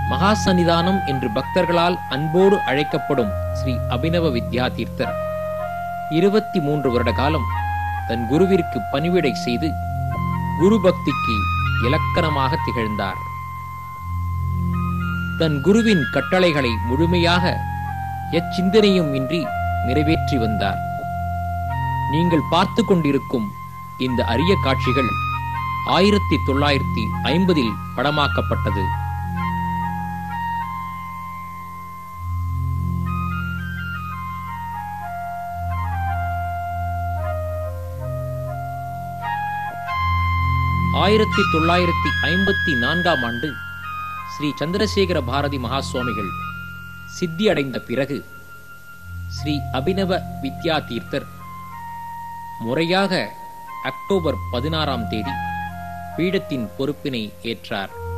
மகா சன்னிதானம் என்று பக்தர்களால் அன்போடு அழைக்கப்படும் ஸ்ரீ அபினவ வித்யா தீர்த்தர் இருபத்தி மூன்று வருட காலம் தன் குருவிற்கு பணிவிடை செய்து குரு பக்திக்கு இலக்கணமாக திகழ்ந்தார் தன் குருவின் கட்டளைகளை முழுமையாக எச்சிந்தனையும் இன்றி நிறைவேற்றி வந்தார் நீங்கள் பார்த்து கொண்டிருக்கும் இந்த அரிய காட்சிகள் ஆயிரத்தி தொள்ளாயிரத்தி ஐம்பதில் படமாக்கப்பட்டது ஆயிரத்தி தொள்ளாயிரத்தி ஐம்பத்தி நான்காம் ஆண்டு ஸ்ரீ சந்திரசேகர பாரதி மகா சுவாமிகள் சித்தி அடைந்த பிறகு ஸ்ரீ அபினவ வித்யா தீர்த்தர் முறையாக அக்டோபர் பதினாறாம் தேதி பீடத்தின் பொறுப்பினை ஏற்றார்